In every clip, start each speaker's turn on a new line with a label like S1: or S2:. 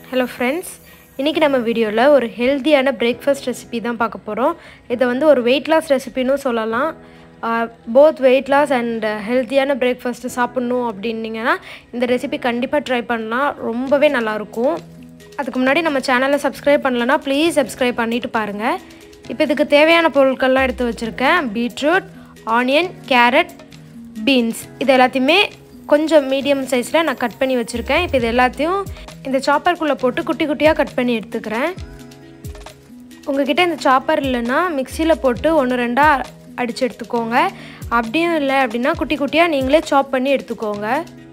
S1: hello friends இன்றைக்கி நம்ம வீடியோவில் ஒரு ஹெல்த்தியான பிரேக்ஃபாஸ்ட் ரெசிபி தான் பார்க்க போகிறோம் இதை வந்து ஒரு வெயிட் லாஸ் ரெசிபின்னு சொல்லலாம் போத் வெயிட் லாஸ் அண்ட் ஹெல்த்தியான பிரேக்ஃபாஸ்ட்டு சாப்பிட்ணும் அப்படின்னீங்கன்னா இந்த ரெசிபி கண்டிப்பாக ட்ரை பண்ணலாம் ரொம்பவே நல்லாயிருக்கும் அதுக்கு முன்னாடி நம்ம சேனலை சப்ஸ்கிரைப் பண்ணலன்னா ப்ளீஸ் சப்ஸ்கிரைப் பண்ணிவிட்டு பாருங்கள் இப்போ இதுக்கு தேவையான பொருட்கள்லாம் எடுத்து வச்சுருக்கேன் பீட்ரூட் ஆனியன் கேரட் பீன்ஸ் இது எல்லாத்தையுமே கொஞ்சம் மீடியம் சைஸில் நான் கட் பண்ணி வச்சுருக்கேன் இப்போ இது எல்லாத்தையும் இந்த சாப்பருக்குள்ளே போட்டு குட்டி குட்டியாக கட் பண்ணி எடுத்துக்கிறேன் உங்ககிட்ட இந்த சாப்பர் இல்லைன்னா மிக்சியில் போட்டு ஒன்று ரெண்டாக அடித்து எடுத்துக்கோங்க அப்படியும் இல்லை அப்படின்னா குட்டி குட்டியாக நீங்களே சாப் பண்ணி எடுத்துக்கோங்க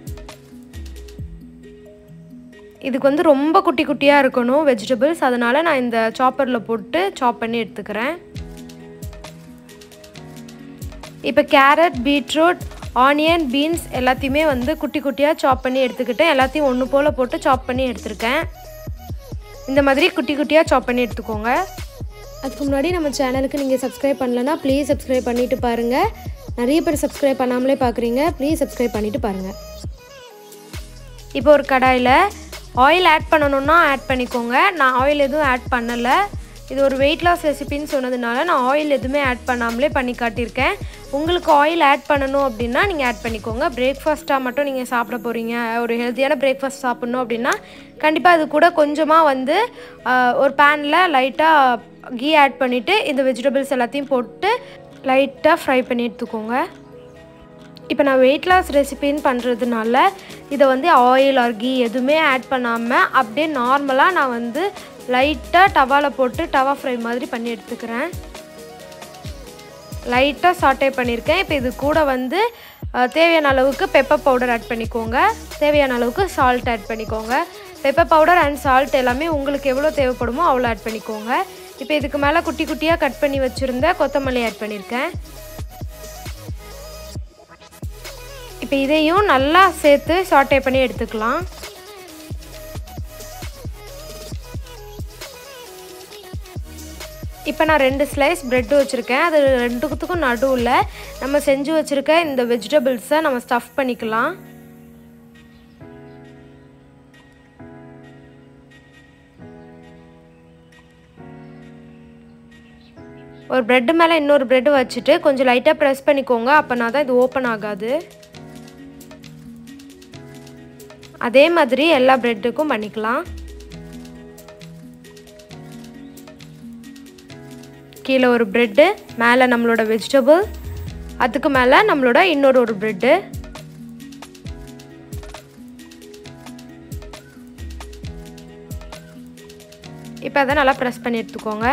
S1: இதுக்கு வந்து ரொம்ப குட்டி குட்டியாக இருக்கணும் வெஜிடபிள்ஸ் அதனால் நான் இந்த சாப்பரில் போட்டு சாப் பண்ணி எடுத்துக்கிறேன் இப்போ கேரட் பீட்ரூட் ஆனியன் பீன்ஸ் எல்லாத்தையுமே வந்து குட்டி குட்டியாக சாப் பண்ணி எடுத்துக்கிட்டேன் எல்லாத்தையும் ஒன்று போல் போட்டு சாப் பண்ணி எடுத்திருக்கேன் இந்த மாதிரி குட்டி குட்டியாக சாப் பண்ணி எடுத்துக்கோங்க அதுக்கு முன்னாடி நம்ம சேனலுக்கு நீங்கள் சப்ஸ்கிரைப் பண்ணலன்னா ப்ளீஸ் சப்ஸ்கிரைப் பண்ணிவிட்டு பாருங்கள் நிறைய பேர் சப்ஸ்கிரைப் பண்ணாமலே பார்க்குறீங்க ப்ளீஸ் சப்ஸ்கிரைப் பண்ணிவிட்டு பாருங்கள் இப்போ ஒரு கடாயில் ஆயில் ஆட் பண்ணணுன்னா ஆட் பண்ணிக்கோங்க நான் ஆயில் எதுவும் ஆட் பண்ணலை இது ஒரு வெயிட் லாஸ் ரெசிபின்னு சொன்னதுனால நான் ஆயில் எதுவுமே ஆட் பண்ணாமலே பண்ணி காட்டியிருக்கேன் உங்களுக்கு ஆயில் ஆட் பண்ணணும் அப்படின்னா நீங்கள் ஆட் பண்ணிக்கோங்க பிரேக்ஃபாஸ்ட்டாக மட்டும் நீங்கள் சாப்பிட போகிறீங்க ஒரு ஹெல்த்தியான பிரேக்ஃபாஸ்ட் சாப்பிட்ணும் அப்படின்னா கண்டிப்பாக அது கூட கொஞ்சமாக வந்து ஒரு பேனில் லைட்டாக கீ ஆட் பண்ணிவிட்டு இந்த வெஜிடபிள்ஸ் எல்லாத்தையும் போட்டு லைட்டாக ஃப்ரை பண்ணி எடுத்துக்கோங்க இப்போ நான் வெயிட் லாஸ் ரெசிபின்னு பண்ணுறதுனால இதை வந்து ஆயில் ஆர் கீ எதுவுமே ஆட் பண்ணாமல் அப்படியே நார்மலாக நான் வந்து லைட்டாக டவாவில் போட்டு டவா ஃப்ரை மாதிரி பண்ணி எடுத்துக்கிறேன் லைட்டாக சாட்டே பண்ணியிருக்கேன் இப்போ இது கூட வந்து தேவையான அளவுக்கு பெப்பர் பவுடர் ஆட் பண்ணிக்கோங்க தேவையான அளவுக்கு சால்ட் ஆட் பண்ணிக்கோங்க பெப்பர் பவுடர் அண்ட் சால்ட் எல்லாமே உங்களுக்கு எவ்வளோ தேவைப்படுமோ அவ்வளோ ஆட் பண்ணிக்கோங்க இப்போ இதுக்கு மேலே குட்டி குட்டியாக கட் பண்ணி வச்சுருந்த கொத்தமல்லி ஆட் பண்ணியிருக்கேன் இப்போ இதையும் நல்லா சேர்த்து சாட்டே பண்ணி எடுத்துக்கலாம் இப்போ நான் ரெண்டு ஸ்லைஸ் ப்ரெட்டு வச்சுருக்கேன் அது ரெண்டுத்துக்கும் நடுவில் நம்ம செஞ்சு வச்சுருக்க இந்த வெஜிடபிள்ஸை நம்ம ஸ்டஃப் பண்ணிக்கலாம் ஒரு ப்ரெட்டு மேலே இன்னொரு ப்ரெட்டு வச்சுட்டு கொஞ்சம் லைட்டாக ப்ரெஸ் பண்ணிக்கோங்க அப்போனா தான் இது ஓப்பன் ஆகாது அதே மாதிரி எல்லா ப்ரெட்டுக்கும் பண்ணிக்கலாம் கீழே ஒரு ப்ரெட்டு மேலே நம்மளோட வெஜிடபிள் அதுக்கு மேலே நம்மளோட இன்னொரு ஒரு ப்ரெட்டு இப்போ அதை நல்லா ப்ரெஸ் பண்ணி எடுத்துக்கோங்க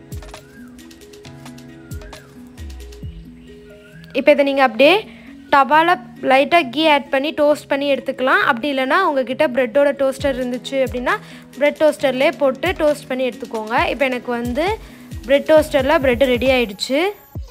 S1: இப்போ இதை நீங்கள் அப்படியே டவாவில் லைட்டாக கீ ஆட் பண்ணி டோஸ்ட் பண்ணி எடுத்துக்கலாம் அப்படி இல்லைனா உங்ககிட்ட ப்ரெட்டோட டோஸ்டர் இருந்துச்சு அப்படின்னா ப்ரெட் டோஸ்டர்லேயே போட்டு டோஸ்ட் பண்ணி எடுத்துக்கோங்க இப்போ எனக்கு வந்து ப்ரெட் டோஸ்டரில் ப்ரெட்டு ரெடி ஆயிடுச்சு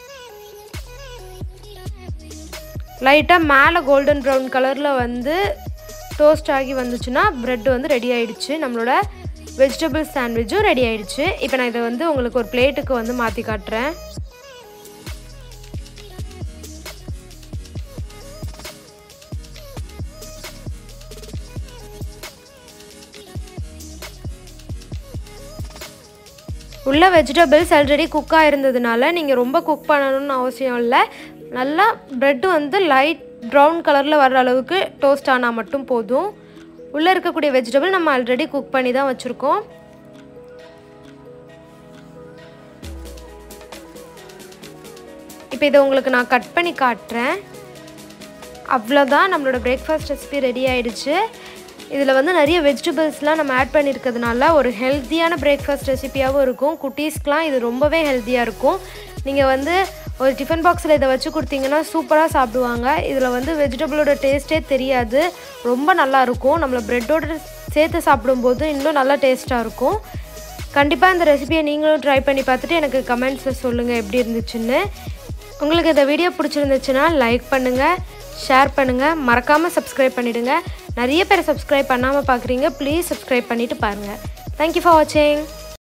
S1: லைட்டாக மேலே கோல்டன் ப்ரௌன் கலரில் வந்து டோஸ்ட் ஆகி வந்துச்சுன்னா ப்ரெட் வந்து ரெடி ஆயிடுச்சு நம்மளோட வெஜிடபிள் சாண்ட்விச்சும் ரெடி ஆயிடுச்சு இப்போ நான் இதை வந்து உங்களுக்கு ஒரு பிளேட்டுக்கு வந்து மாற்றி காட்டுறேன் உள்ள வெஜிடபிள்ஸ் ஆல்ரெடி குக்காக இருந்ததுனால நீங்கள் ரொம்ப குக் பண்ணணும்னு அவசியம் இல்லை நல்லா ப்ரெட்டு வந்து லைட் ப்ரௌன் கலரில் வர்ற அளவுக்கு டோஸ்ட் ஆனால் மட்டும் போதும் உள்ளே இருக்கக்கூடிய வெஜிடபிள் நம்ம ஆல்ரெடி குக் பண்ணி தான் வச்சுருக்கோம் இப்போ இதை உங்களுக்கு நான் கட் பண்ணி காட்டுறேன் அவ்வளோதான் நம்மளோட பிரேக்ஃபாஸ்ட் ரெசிபி ரெடி ஆயிடுச்சு இதில் வந்து நிறைய வெஜிடபிள்ஸ்லாம் நம்ம ஆட் பண்ணியிருக்கிறதுனால ஒரு ஹெல்த்தியான பிரேக்ஃபாஸ்ட் ரெசிபியாகவும் இருக்கும் குட்டீஸ்க்கெலாம் இது ரொம்பவே ஹெல்த்தியாக இருக்கும் நீங்கள் வந்து ஒரு டிஃபன் பாக்ஸில் இதை வச்சு கொடுத்தீங்கன்னா சூப்பராக சாப்பிடுவாங்க இதில் வந்து வெஜிடபிளோட டேஸ்ட்டே தெரியாது ரொம்ப நல்லா இருக்கும் நம்மளை ப்ரெட்டோட சேர்த்து சாப்பிடும்போது இன்னும் நல்லா டேஸ்ட்டாக இருக்கும் கண்டிப்பாக இந்த ரெசிபியை நீங்களும் ட்ரை பண்ணி பார்த்துட்டு எனக்கு கமெண்ட்ஸில் சொல்லுங்கள் எப்படி இருந்துச்சுன்னு உங்களுக்கு இந்த வீடியோ பிடிச்சிருந்துச்சுன்னா லைக் பண்ணுங்கள் ஷேர் பண்ணுங்கள் மறக்காமல் சப்ஸ்கிரைப் பண்ணிவிடுங்க நிறைய பேர் சப்ஸ்கிரைப் பண்ணாமல் பார்க்குறீங்க ப்ளீஸ் சப்ஸ்கிரைப் பண்ணிவிட்டு பாருங்கள் தேங்க்யூ ஃபார் வாட்சிங்